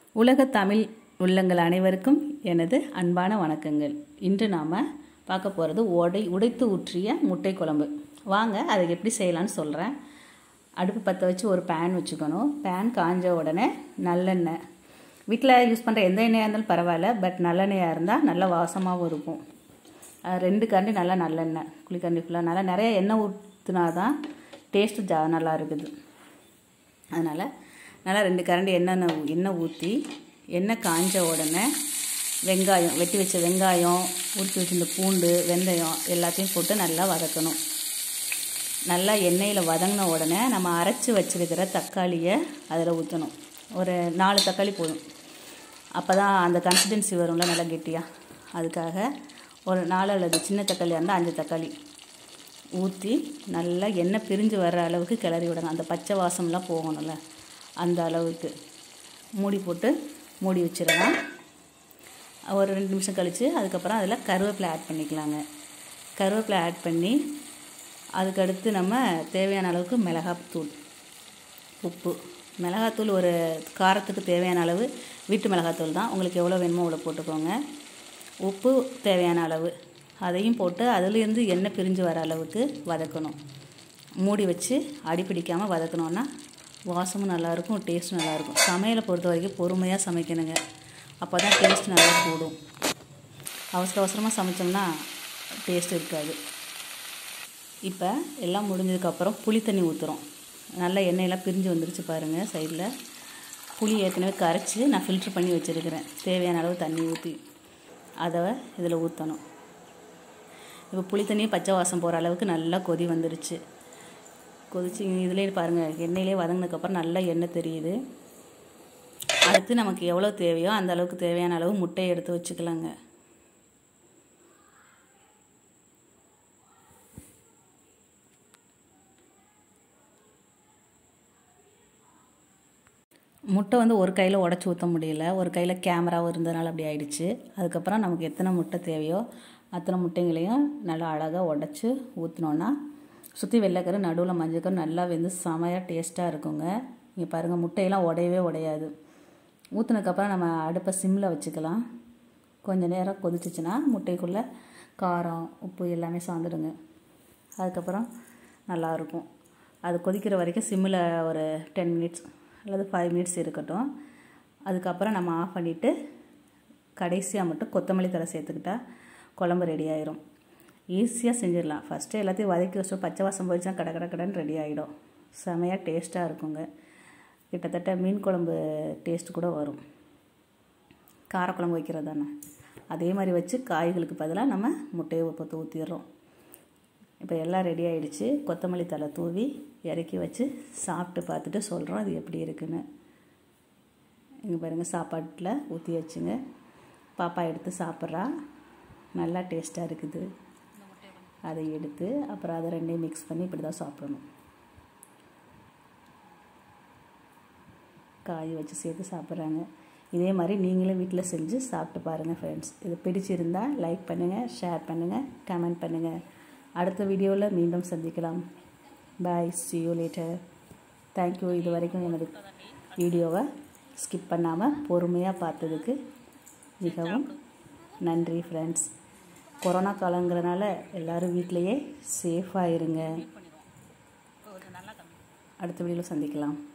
உலக தமிழ் உள்ளங்கள் அனைவருக்கும் எனது அன்பான வணக்கங்கள் இன்று நாம் பார்க்க போகிறது உடை உடைத்து ஊற்றிய முட்டை குழம்பு வாங்க அதை எப்படி செய்யலாம்னு சொல்கிறேன் அடுப்பு பற்ற வச்சு ஒரு பேன் வச்சுக்கணும் பேன் காஞ்ச உடனே நல்லெண்ணெய் வீட்டில் யூஸ் பண்ணுற எந்த எண்ணெயாக இருந்தாலும் பரவாயில்ல பட் நல்லெண்ணெயாக இருந்தால் நல்ல வாசமாகவும் இருக்கும் அது ரெண்டு கரண்டி நல்லா நல்லெண்ணெய் குளிக்கரண்டி ஃபுல்லாக நல்லா நிறைய எண்ணெய் ஊற்றினா தான் டேஸ்ட்டு ஜா நல்லா இருக்குது அதனால் நல்லா ரெண்டு கரண்டி எண்ணெய் எண்ணெய் ஊற்றி எண்ணெய் காஞ்ச உடனே வெங்காயம் வெட்டி வச்ச வெங்காயம் உரிச்சு வச்சிருந்த பூண்டு வெந்தயம் எல்லாத்தையும் போட்டு நல்லா வதக்கணும் நல்லா எண்ணெயில் வதங்கின உடனே நம்ம அரைச்சி வச்சிருக்கிற தக்காளியை அதில் ஊற்றணும் ஒரு நாலு தக்காளி போதும் அப்போ தான் அந்த கன்சிஸ்டன்சி வரும்ல நல்லா கெட்டியாக அதுக்காக ஒரு நாலு அல்லது சின்ன தக்காளியாக இருந்தால் அஞ்சு தக்காளி ஊற்றி நல்லா எண்ணெய் பிரிஞ்சு வர்ற அளவுக்கு கிளறி விடணும் அந்த பச்சை வாசம்லாம் போகணும்ல அந்த அளவுக்கு மூடி போட்டு மூடி வச்சிடலாம் ஒரு ரெண்டு நிமிஷம் கழித்து அதுக்கப்புறம் அதில் கருவேப்பிலை ஆட் பண்ணிக்கலாங்க கருவேப்பிலை ஆட் பண்ணி அதுக்கடுத்து நம்ம தேவையான அளவுக்கு மிளகாத்தூள் உப்பு மிளகாத்தூள் ஒரு காரத்துக்கு தேவையான அளவு வீட்டு மிளகாத்தூள் தான் உங்களுக்கு எவ்வளோ வேணுமோ அவ்வளோ போட்டுக்கோங்க உப்பு தேவையான அளவு அதையும் போட்டு அதுலேருந்து எண்ணெய் பிரிஞ்சு வர அளவுக்கு வதக்கணும் மூடி வச்சு அடி பிடிக்காமல் வதக்கணுன்னா வாசமும் நல்லாயிருக்கும் டேஸ்ட்டும் நல்லாயிருக்கும் சமையலை பொறுத்த வரைக்கும் பொறுமையாக சமைக்கணுங்க அப்போ தான் டேஸ்ட் நல்லா கூடும் அவசர அவசரமாக சமைச்சோம்னா டேஸ்ட் இருக்காது இப்போ எல்லாம் முடிஞ்சதுக்கப்புறம் புளி தண்ணி ஊற்றுறோம் நல்லா எண்ணெயெல்லாம் பிரிஞ்சு வந்துருச்சு பாருங்கள் சைடில் புளி ஏற்கனவே கரைச்சி நான் ஃபில்ட்ரு பண்ணி வச்சுருக்கிறேன் தேவையான அளவு தண்ணி ஊற்றி அதை இதில் ஊற்றணும் இப்போ புளி தண்ணி பச்சை வாசம் போகிற அளவுக்கு நல்லா கொதி வந்துருச்சு கொதிச்சு இதுலேயே பாருங்கள் எண்ணெயிலே வதங்கினதுக்கப்புறம் நல்லா எண்ணெய் தெரியுது அடுத்து நமக்கு எவ்வளோ தேவையோ அந்த அளவுக்கு தேவையான அளவு முட்டையை எடுத்து வச்சுக்கலாங்க முட்டை வந்து ஒரு கையில் உடச்சி ஊற்ற முடியல ஒரு கையில் கேமராவும் இருந்ததுனால அப்படி ஆயிடுச்சு அதுக்கப்புறம் நமக்கு எத்தனை முட்டை தேவையோ அத்தனை முட்டைங்களையும் நல்லா அழகாக உடச்சி ஊற்றினோன்னா சுற்றி வெள்ளைக்கரு நடுவில் மஞ்சக்கரு நல்லா வெந்து செமையாக டேஸ்ட்டாக இருக்குங்க இங்கே பாருங்கள் முட்டையெல்லாம் உடையவே உடையாது ஊற்றினதுக்கப்புறம் நம்ம அடுப்பை சிம்மில் வச்சுக்கலாம் கொஞ்சம் நேரம் கொதிச்சிச்சின்னா முட்டைக்குள்ளே காரம் உப்பு எல்லாமே சாந்துடுங்க அதுக்கப்புறம் நல்லாயிருக்கும் அது கொதிக்கிற வரைக்கும் சிம்மில் ஒரு டென் மினிட்ஸ் அல்லது ஃபைவ் மினிட்ஸ் இருக்கட்டும் அதுக்கப்புறம் நம்ம ஆஃப் பண்ணிவிட்டு கடைசியாக மட்டும் கொத்தமல்லி தலை சேர்த்துக்கிட்டா குழம்பு ரெடி ஆயிரும் ஈஸியாக செஞ்சிடலாம் ஃபஸ்ட்டு எல்லாத்தையும் வதக்கி வச்சு பச்சை வாசம் போயிடுச்சுன்னா கடை கடை கடைன்னு ரெடி ஆகிடும் செமையாக டேஸ்ட்டாக இருக்குங்க கிட்டத்தட்ட மீன் குழம்பு டேஸ்ட் கூட வரும் காரக்குழம்பு வைக்கிறது தானே அதே மாதிரி வச்சு காய்களுக்கு பதிலாக நம்ம முட்டையை உப்பத்தை ஊற்றிடுறோம் இப்போ எல்லாம் ரெடி ஆகிடுச்சு கொத்தமல்லி தலை தூவி இறக்கி வச்சு சாப்பிட்டு பார்த்துட்டு சொல்கிறோம் அது எப்படி இருக்குன்னு இங்கே பாருங்கள் சாப்பாட்டில் ஊற்றி வச்சுங்க பாப்பா எடுத்து சாப்பிட்றா நல்லா டேஸ்ட்டாக இருக்குது அதை எடுத்து அப்புறம் அதை ரெண்டையும் மிக்ஸ் பண்ணி இப்படி தான் சாப்பிடணும் காய் வச்சு சேர்த்து சாப்பிட்றாங்க இதே மாதிரி நீங்களும் வீட்டில் செஞ்சு சாப்பிட்டு பாருங்கள் ஃப்ரெண்ட்ஸ் இது பிடிச்சிருந்தா லைக் பண்ணுங்கள் ஷேர் பண்ணுங்கள் கமெண்ட் பண்ணுங்கள் அடுத்த வீடியோவில் மீண்டும் சந்திக்கலாம் bye see you later thank you இது வரைக்கும் எனது வீடியோவை ஸ்கிப் பண்ணாமல் பொறுமையாக பார்த்ததுக்கு மிகவும் நன்றி ஃப்ரெண்ட்ஸ் கொரோனா காலங்கிறனால எல்லோரும் வீட்டிலையே சேஃபாக இருங்க அடுத்த வீடியோவில் சந்திக்கலாம்